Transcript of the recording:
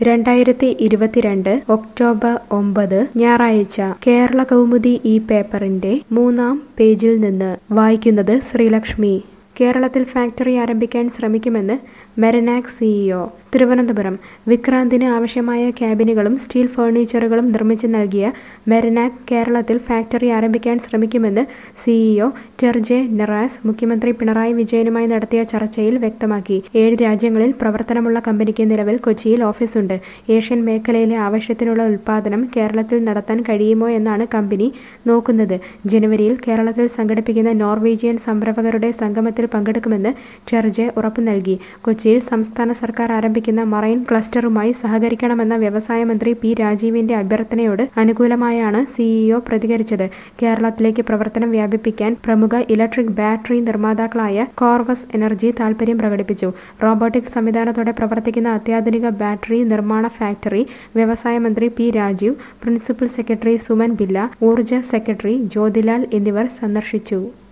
രണ്ടായിരത്തി ഇരുപത്തിരണ്ട് ഒക്ടോബർ ഒമ്പത് ഞായറാഴ്ച കേരള കൗമുദി ഈ പേപ്പറിന്റെ മൂന്നാം പേജിൽ നിന്ന് വായിക്കുന്നത് ശ്രീലക്ഷ്മി കേരളത്തിൽ ഫാക്ടറി ആരംഭിക്കാൻ ശ്രമിക്കുമെന്ന് മെറനാക് സിഇഒ തിരുവനന്തപുരം വിക്രാന്തിന് ആവശ്യമായ ക്യാബിനുകളും സ്റ്റീൽ ഫർണിച്ചറുകളും നിർമ്മിച്ചു നൽകിയ മെറനാക് കേരളത്തിൽ ഫാക്ടറി ആരംഭിക്കാൻ ശ്രമിക്കുമെന്ന് സിഇഒ ടെർജെ നെറാസ് മുഖ്യമന്ത്രി പിണറായി വിജയനുമായി നടത്തിയ ചർച്ചയിൽ വ്യക്തമാക്കി ഏഴ് രാജ്യങ്ങളിൽ പ്രവർത്തനമുള്ള കമ്പനിക്ക് നിലവിൽ കൊച്ചിയിൽ ഓഫീസുണ്ട് ഏഷ്യൻ മേഖലയിലെ ആവശ്യത്തിനുള്ള ഉൽപ്പാദനം കേരളത്തിൽ നടത്താൻ കഴിയുമോ എന്നാണ് കമ്പനി നോക്കുന്നത് ജനുവരിയിൽ കേരളത്തിൽ സംഘടിപ്പിക്കുന്ന നോർവീജിയൻ സംരംഭകരുടെ സംഗമത്തിൽ പങ്കെടുക്കുമെന്ന് ടെർജെ ഉറപ്പു നൽകി കൊച്ചിയിൽ സംസ്ഥാന സർക്കാർ ആരംഭിക്കുന്ന മറൈൻ ക്ലസ്റ്ററുമായി സഹകരിക്കണമെന്ന വ്യവസായ മന്ത്രി പി രാജീവിന്റെ അഭ്യർത്ഥനയോട് അനുകൂലമായാണ് സിഇഒ പ്രതികരിച്ചത് കേരളത്തിലേക്ക് പ്രവർത്തനം വ്യാപിപ്പിക്കാൻ പ്രമുഖ ഇലക്ട്രിക് ബാറ്ററി നിർമ്മാതാക്കളായ കോർവസ് എനർജി താൽപര്യം പ്രകടിപ്പിച്ചു റോബോട്ടിക് സംവിധാനത്തോടെ പ്രവർത്തിക്കുന്ന അത്യാധുനിക ബാറ്ററി നിർമ്മാണ ഫാക്ടറി വ്യവസായ മന്ത്രി P Rajeev principal secretary Suman Billa ഊർജ സെക്രട്ടറി ജ്യോതിലാൽ എന്നിവർ സന്ദർശിച്ചു